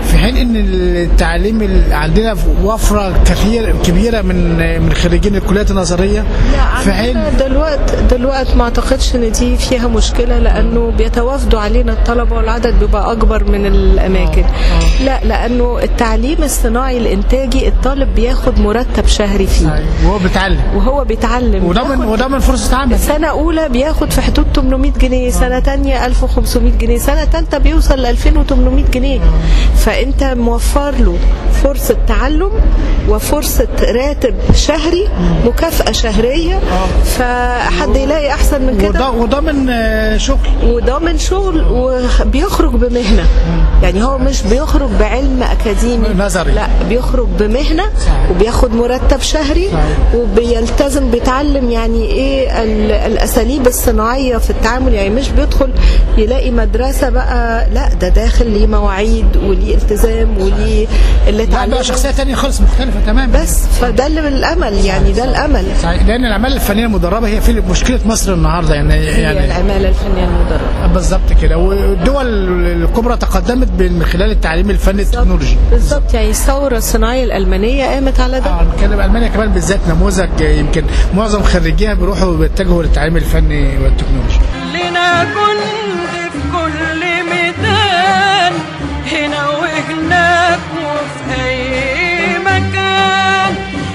في حين ان التعليم ال- عندنا وفره كثير كبيره من من خريجين الكليات النظريه في حين دلوقتي دلوقتي ما اعتقدش ان دي فيها مشكله لانه بيتوافدوا علينا الطلبه والعدد بيبقى اكبر من الاماكن لا لانه التعليم الصناعي الانتاجي الطالب بياخد مرتب شهري فيه وهو بيتعلم وهو بيتعلم وده من بياخد- وده من فرصه عمل سنة أولى بياخد في حدود 800 جنيه، سنة تانية 1500 جنيه، سنة تالتة بيوصل ل 2800 جنيه. فأنت موفر له فرصة تعلم وفرصة راتب شهري مكافأة شهرية فحد يلاقي أحسن من كده وده وضامن آه، شغل وضامن شغل وبيخرج بمهنة يعني هو مش بيخرج بعلم أكاديمي نظري. لا بيخرج بمهنة وبياخد مرتب شهري وبيلتزم بيتعلم يعني ايه ال- الأساليب الصناعية في التعامل يعني مش بيدخل يلاقي مدرسة بقى لا ده داخل ليه مواعيد وليه التزام وليه اللي لا بقى اتعلمه شخصيه تانية خالص مختلفه تماما بس فده اللي الأمل يعني ده الأمل صحيح لان الاعمال الفنيه المدربه هي في مشكله مصر النهارده يعني هي يعني العمالة الفنية المدربة بالظبط كده والدول الكبرى تقدمت من خلال التعليم الفني التكنولوجي بالظبط يعني الثورة الصناعية الألمانية قامت على ده اه نتكلم المانيا كمان بالذات نموذج يمكن معظم خريجيها بيروحوا بيتجهوا للتعليم الفني والتكنولوجي لنا جند في كل ميدان هنا وهناك وفي أي مكان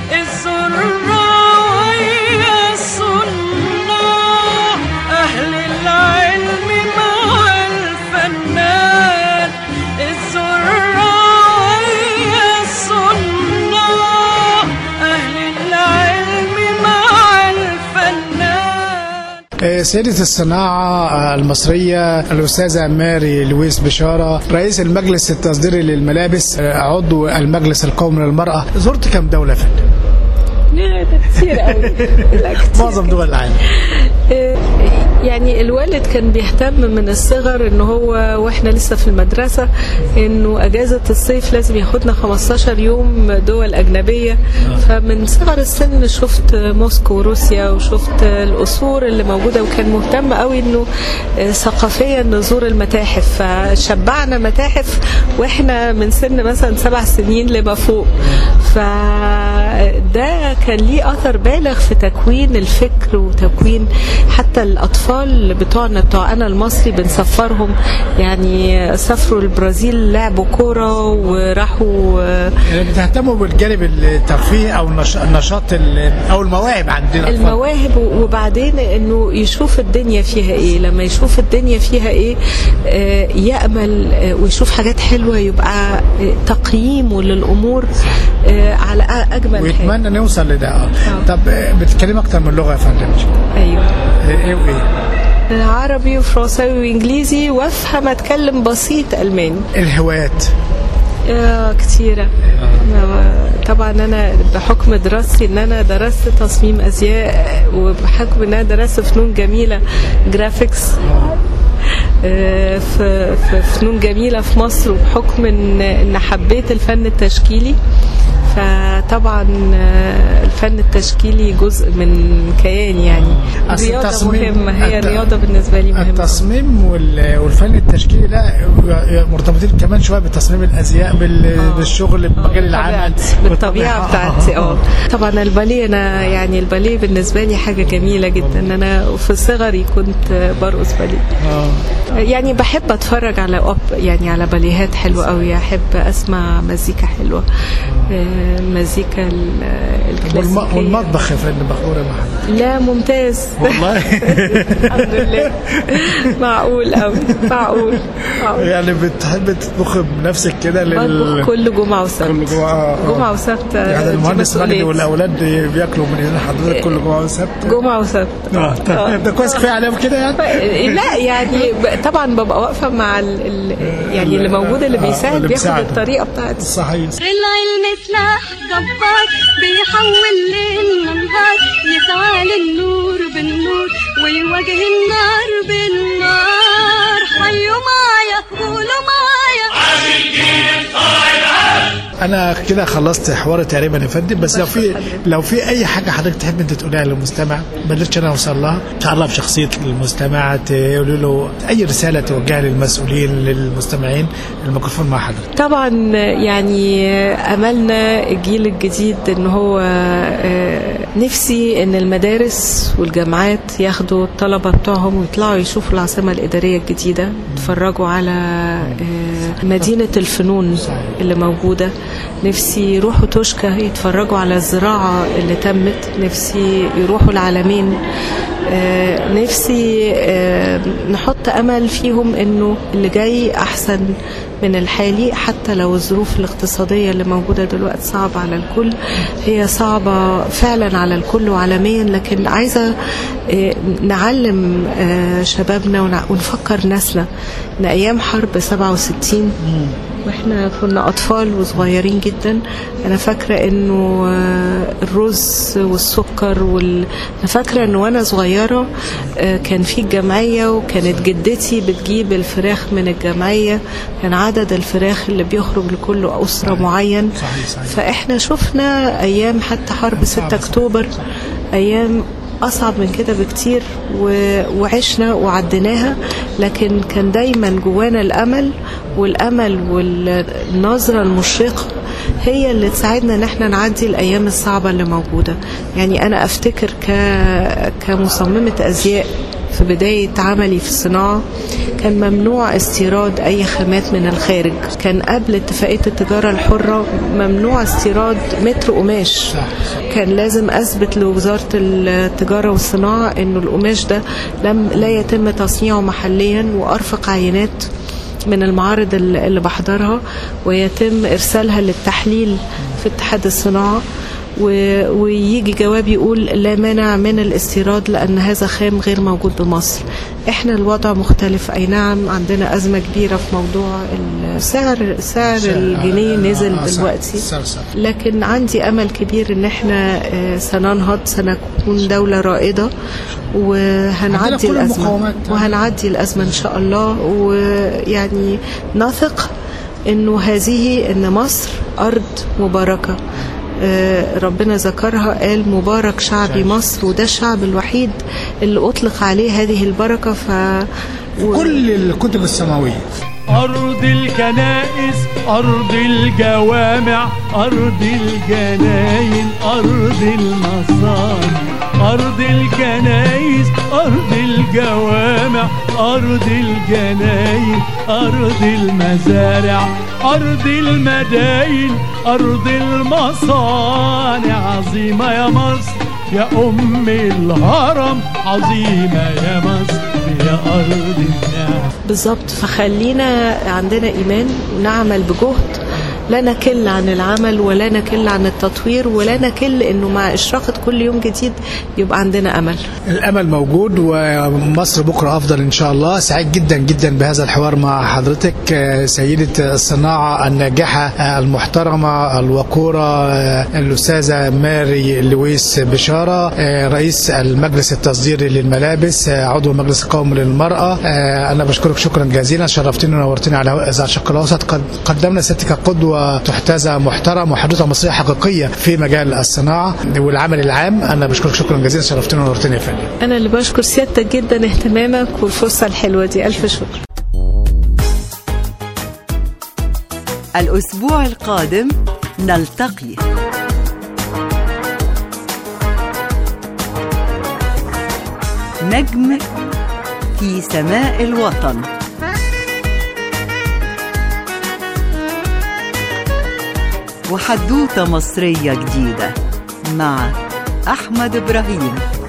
الزراعية الصناع أهل العلم مع الفنان الزراعية الصناع أهل العلم مع الفنان آه، سيدة الصناعة آه، المصرية الأستاذة ماري لويس بشارة رئيس المجلس التصديري للملابس آه، عضو المجلس القومي للمرأة زرت كم دولة فندم؟ كتير قوي معظم دول العالم يعني الوالد كان بيهتم من الصغر ان هو واحنا لسه في المدرسه انه اجازه الصيف لازم ياخدنا 15 يوم دول اجنبيه فمن صغر السن شفت موسكو وروسيا وشفت القصور اللي موجوده وكان مهتم قوي انه ثقافيا نزور المتاحف فشبعنا متاحف واحنا من سن مثلا سبع سنين لما فوق فده كان ليه اثر بالغ في تكوين الفكر وتكوين حتى الاطفال بتوعنا بتوع انا المصري بنسفرهم يعني سافروا البرازيل لعبوا كوره وراحوا يعني بتهتموا بالجانب الترفيهي او النش- النشاط ال- او المواهب عندنا المواهب وبعدين انه يشوف الدنيا فيها ايه لما يشوف الدنيا فيها ايه آه، يامل آه، ويشوف حاجات حلوه يبقى آه، تقييمه للامور آه، على أ- اجمل حاجه ويتمنى نوصل لده آه. طب آه، بتتكلم اكتر من لغه يا فندم ايوه آه، ايه وايه عربي وفرنساوي وانجليزي وافهم اتكلم بسيط الماني الهوايات آه كتيرة أنا- طبعا أنا بحكم دراستي إن أنا درست تصميم أزياء وبحكم إن أنا درست فنون جميلة جرافيكس آه، في في فنون جميلة في مصر وبحكم إن إن حبيت الفن التشكيلي فطبعا آه، الفن التشكيلي جزء من كياني يعني أصل رياضة التصميم- مهمة هي الت- الرياضة بالنسبة لي مهمة التصميم وال- والفن التشكيلي لا مرتبطين كمان شويه بتصميم الازياء بال- بالشغل بمجال العمل بالطبيعه بتاعتي اه طبعا الباليه انا يعني الباليه بالنسبه لي حاجه جميله جدا انا في صغري كنت برقص باليه اه يعني بحب اتفرج على أوب يعني على باليهات حلوه قوي احب اسمع مزيكا حلوه آه، مزيكا ال- والم- الكلاسيكيه والمطبخ يا فندم مخبور يا محمد لا ممتاز والله الحمد لله معقول قوي معقول معقول يعني بتحب تطبخ بنفسك كده لل بطبخ كل جمعه وسبت كل جمعه آه. جمعه وسبت آه، يعني دي المهندس مجدي مسؤوليتي. والاولاد بياكلوا من هنا حضرتك كل جمعه وسبت جمعه وسبت اه طيب ده كويس كفايه عليهم كده يعني لا يعني ب- طبعا ببقى واقفه مع ال ال يعني اللي موجود اللي آه، بيساعد اللي بياخد بيساعد. الطريقه بتاعتي صحيح العلم سلاح جبار بيحول ليل نهار يزعل النور بالنور ويواجه النار بالنار حيوا معايا قولوا معايا انا كده خلصت حوار تقريبا يا فندم بس لو في لو في اي حاجه حضرتك تحب انت تقولها للمستمع ما قدرتش انا اوصل لها تعرف شخصيه المستمع تقول له اي رساله توجهها للمسؤولين للمستمعين الميكروفون مع حضرتك طبعا يعني املنا الجيل الجديد ان هو آه، نفسي ان المدارس والجامعات ياخدوا الطلبه بتوعهم ويطلعوا يشوفوا العاصمه الاداريه الجديده يتفرجوا على آه، مدينه الفنون اللي موجوده نفسي يروحوا توشكا يتفرجوا على الزراعه اللي تمت نفسي يروحوا العالمين آه، نفسي آه، نحط امل فيهم انه اللي جاي احسن من الحالي حتى لو الظروف الاقتصاديه اللي موجوده دلوقتي صعبه على الكل هي صعبه فعلا على الكل وعالميا لكن عايزه آه، نعلم آه، شبابنا ونع- ونفكر ناسنا ان ايام حرب 67 واحنا كنا اطفال وصغيرين جدا انا فاكره انه آه، الرز والسكر وال... انا فاكره انه وانا صغيره آه، كان في الجمعيه وكانت جدتي بتجيب الفراخ من الجمعيه كان عدد الفراخ اللي بيخرج لكل اسره معين صحيح صحيح فاحنا شفنا ايام حتى حرب 6 اكتوبر ايام اصعب من كده بكتير و... وعشنا وعديناها لكن كان دايما جوانا الامل والامل والنظره المشرقه هي اللي تساعدنا ان احنا نعدي الايام الصعبه اللي موجوده يعني انا افتكر ك... كمصممه ازياء في بداية عملي في الصناعة كان ممنوع استيراد أي خامات من الخارج كان قبل اتفاقية التجارة الحرة ممنوع استيراد متر قماش كان لازم أثبت لوزارة التجارة والصناعة أنه القماش ده لم لا يتم تصنيعه محليا وأرفق عينات من المعارض اللي اللي بحضرها ويتم إرسالها للتحليل في اتحاد الصناعة و- ويجي جواب يقول لا مانع من الاستيراد لأن هذا خام غير موجود بمصر احنا الوضع مختلف أي نعم عندنا أزمة كبيرة في موضوع السعر سعر الجنيه نزل آه، صح، دلوقتي صح، صح. لكن عندي امل كبير ان احنا آه، سننهض سنكون دوله رائده عندنا وهنعدي كل الازمه المقومات. وهنعدي الازمه ان شاء الله ويعني نثق انه هذه ان مصر ارض مباركه آه، ربنا ذكرها قال مبارك شعبي مصر وده الشعب الوحيد اللي اطلق عليه هذه البركه ف و- كل الكتب السماويه أرض الكنائس أرض الجوامع أرض الجناين أرض المصانع أرض الكنائس أرض الجوامع أرض الجناين أرض المزارع أرض المداين أرض المصانع عظيمة يا مصر يا أم الهرم عظيمة يا مصر يا أرض النعم بالظبط فخلينا عندنا ايمان ونعمل بجهد لا نكل عن العمل ولا نكل عن التطوير ولا نكل انه مع اشراقه كل يوم جديد يبقى عندنا امل الامل موجود ومصر بكره افضل ان شاء الله سعيد جدا جدا بهذا الحوار مع حضرتك آه، سيده الصناعه الناجحه آه، المحترمه الوقوره آه، الاستاذه ماري لويس بشاره آه، رئيس المجلس التصديري للملابس آه، عضو المجلس القومي للمراه آه، انا بشكرك شكرا جزيلا شرفتني ونورتني على هواء اذاعه الشرق الاوسط قد قدمنا سيادتك قدوه تحتذى محترم وحدوته مصريه حقيقيه في مجال الصناعه والعمل العام انا بشكرك شكرا جزيلا شرفتني ونورتني يا فندم انا اللي بشكر سيادتك جدا اهتمامك والفرصه الحلوه دي الف شكر الأسبوع القادم نلتقي نجم في سماء الوطن وحدوتة مصرية جديدة مع أحمد إبراهيم